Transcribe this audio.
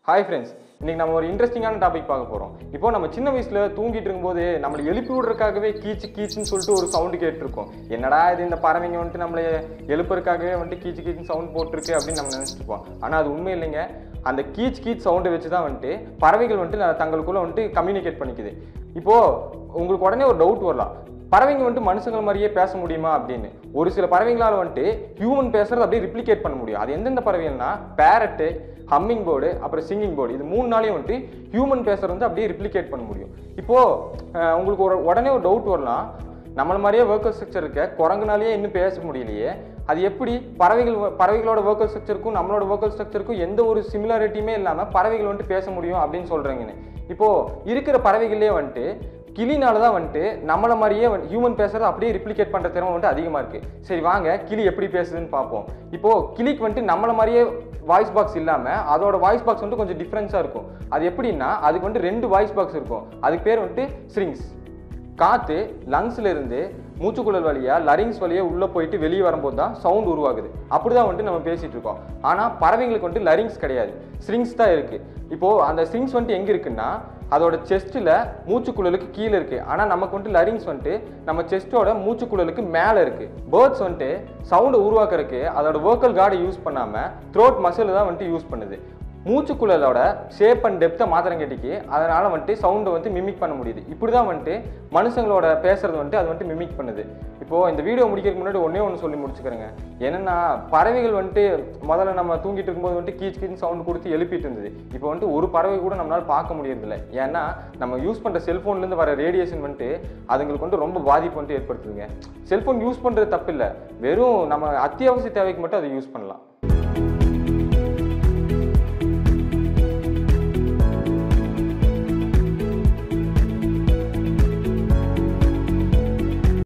hi friends இன்னைக்கு நம்ம ஒரு இன்ட்ரெஸ்டிங்கான டாபிக் பார்க்க போகிறோம் இப்போ நம்ம சின்ன வயசுல தூங்கிட்டு இருக்கும்போது நம்மளை எழுப்பி விடுறதுக்காகவே கீச்சு கீச்சுன்னு சொல்லிட்டு ஒரு சவுண்டு கேட்டிருக்கோம் என்னடா இது இந்த பறவைங்க வந்துட்டு நம்மளை எழுப்புறதுக்காகவே வந்துட்டு கீச்சு கீச்சுன்னு சவுண்ட் போட்டிருக்கு அப்படின்னு நம்ம நினச்சிருப்போம் ஆனால் அது உண்மை இல்லைங்க அந்த கீச் கீச் சவுண்டை வச்சு தான் வந்துட்டு பறவைகள் வந்துட்டு ந- தங்களுக்குள்ள வந்துட்டு கம்யூனிகேட் பண்ணிக்குது இப்போ உங்களுக்கு உடனே ஒரு டவுட் வரலாம் பறவைங்க வந்துட்டு மனுஷங்கள் மாதிரியே பேச முடியுமா அப்படின்னு ஒரு சில பறவைங்களால வந்துட்டு ஹியூமன் பேசுறது அப்படியே ரிப்ளிகேட் பண்ண முடியும் அது எந்தெந்த பறவைகள்னா பேரட்டு ஹம்மிங் போர்டு அப்புறம் சிங்கிங் போர்டு இது மூணு நாளையும் வந்துட்டு ஹியூமன் பேசுறது வந்து அப்படியே ரிப்ளிகேட் பண்ண முடியும் இப்போ அஹ், உங்களுக்கு ஒரு உடனே ஒரு டவுட் வரலாம் நம்மள மாதிரியே ஒர்க்கல் ஸ்ட்ரக்சர் இருக்க குரங்குனாலேயே இன்னும் பேச முடியலையே அது எப்படி பறவைகள் வ- பறவைகளோட ஒர்க்கல் ஸ்ட்ரக்சருக்கும் நம்மளோட ஒர்க்கல் ஸ்ட்ரக்சருக்கும் எந்த ஒரு சிமிலாரிட்டியுமே இல்லாமல் பறவைகள் வந்துட்டு பேச முடியும் அப்படின்னு சொல்கிறீங்கன்னு இப்போ இருக்கிற பறவைகளே வந்துட்டு கிளினால தான் வந்துட்டு நம்மள மாதிரியே ஹியூமன் பேசுறது அப்படியே ரிப்ளிகேட் பண்ற திறமை வந்துட்டு அதிகமா இருக்கு சரி வாங்க கிளி எப்படி பேசுதுன்னு பார்ப்போம் இப்போ கிளிக்கு வந்துட்டு நம்மள மாதிரியே வாய்ஸ் பாக்ஸ் இல்லாம அதோட வாய்ஸ் பாக்ஸ் வந்துட்டு கொஞ்சம் டிஃப்ரென்ஸா இருக்கும் அது எப்படின்னா அதுக்கு வந்துட்டு ரெண்டு வாய்ஸ் பாக்ஸ் இருக்கும் அதுக்கு பேர் வந்துட்டு ஸ்ட்ரிங்ஸ் காற்று லங்ஸ்ல இருந்து மூச்சுக்குழல் வழியா லரிங்ஸ் வழியா உள்ள போயிட்டு வெளியே வரும்போது தான் சவுண்ட் உருவாகுது அப்படிதான் வந்துட்டு நம்ம பேசிட்டு இருக்கோம் ஆனா பறவைங்களுக்கு வந்துட்டு லரிங்ஸ் கிடையாது ஸ்ட்ரிங்ஸ் தான் இருக்கு இப்போ அந்த ஸ்ட்ரிங்ஸ் வந்துட்டு எங்க இருக்குன்னா அதோட செஸ்ட்டில் மூச்சுக்குழலுக்கு கீழே இருக்கு ஆனா நமக்கு வந்துட்டு லரிங்ஸ் வந்துட்டு நம்ம செஸ்டோட மூச்சுக்குழலுக்கு மேலே இருக்கு பேர்ட்ஸ் வந்துட்டு சவுண்டை உருவாக்குறதுக்கு அதோட வோக்கல் கார்டை யூஸ் பண்ணாம த்ரோட் மசில் தான் வந்துட்டு யூஸ் பண்ணுது மூச்சுக்குழலோட ஷேப் அண்ட் டெப்த்தை மாத்திரம் கேட்டிக்கு அதனால வந்துட்டு சவுண்டை வந்து மிமிக் பண்ண முடியுது இப்படி தான் வந்துட்டு மனுஷங்களோட பேசுறது வந்துட்டு அது வந்துட்டு மிமிக் பண்ணுது இப்போ இந்த வீடியோ முடிக்கிறதுக்கு முன்னாடி ஒண்ணே ஒன்று சொல்லி முடிச்சுக்கிறேங்க என்னன்னா பறவைகள் வந்துட்டு முதல்ல நம்ம தூங்கிட்டு இருக்கும்போது வந்துட்டு கீச் கீச் சவுண்ட் கொடுத்து எழுப்பிட்டு இருந்தது இப்போ வந்துட்டு ஒரு பறவை கூட நம்மளால பார்க்க முடியறதில்ல ஏன்னா நம்ம யூஸ் பண்ற செல்போன்லேருந்து வர ரேடியேஷன் வந்துட்டு அதுங்களுக்கு வந்து ரொம்ப பாதிப்பு வந்துட்டு ஏற்படுத்துதுங்க செல்போன் யூஸ் பண்றது தப்பு இல்லை வெறும் நம்ம அத்தியாவசிய தேவைக்கு மட்டும் அதை யூஸ் பண்ணலாம்